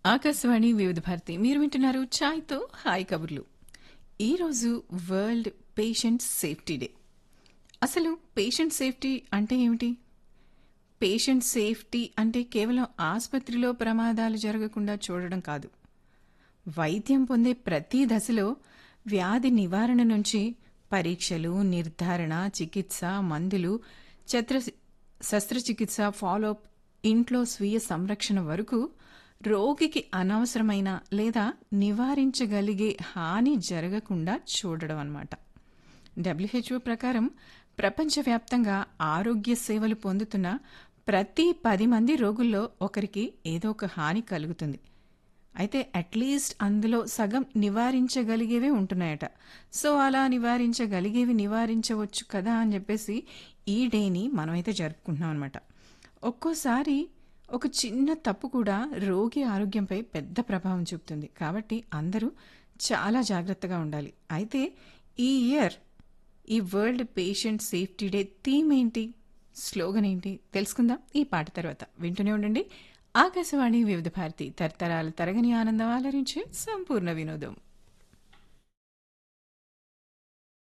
ఆకాశవాణి వివిధ భారతి మీరు వింటున్నారు ఛాయ్తో హాయ్ కబుర్లు ఈరోజు వరల్డ్ పేషెంట్ సేఫ్టీ డే అసలు పేషెంట్ సేఫ్టీ అంటే ఏమిటి పేషెంట్ సేఫ్టీ అంటే కేవలం ఆసుపత్రిలో ప్రమాదాలు జరగకుండా చూడడం కాదు వైద్యం పొందే ప్రతి దశలో వ్యాధి నివారణ నుంచి పరీక్షలు నిర్ధారణ చికిత్స మందులు చత్ర శస్త్రచికిత్స ఫాలోఅప్ ఇంట్లో స్వీయ సంరక్షణ వరకు రోగికి అనవసరమైన లేదా నివారించగలిగే హాని జరగకుండా చూడడం అన్నమాట డబ్ల్యూహెచ్ఓ ప్రకారం ప్రపంచవ్యాప్తంగా ఆరోగ్య సేవలు పొందుతున్న ప్రతి పది మంది రోగుల్లో ఒకరికి ఏదో ఒక హాని కలుగుతుంది అయితే అట్లీస్ట్ అందులో సగం నివారించగలిగేవే ఉంటున్నాయట సో అలా నివారించగలిగేవి నివారించవచ్చు కదా అని చెప్పేసి ఈ డేని మనమైతే జరుపుకుంటున్నాం అనమాట ఒక్కోసారి ఒక చిన్న తప్పు కూడా రోగి ఆరోగ్యంపై పెద్ద ప్రభావం చూపుతుంది కాబట్టి అందరూ చాలా జాగ్రత్తగా ఉండాలి అయితే ఈ ఇయర్ ఈ world patient safety day theme ఏంటి స్లోగన్ ఏంటి తెలుసుకుందాం ఈ పాట తర్వాత వింటూనే ఉండండి ఆకాశవాణి వివిధ భారతి తరతరాల తరగని ఆనందం ఆలరించే సంపూర్ణ వినోదం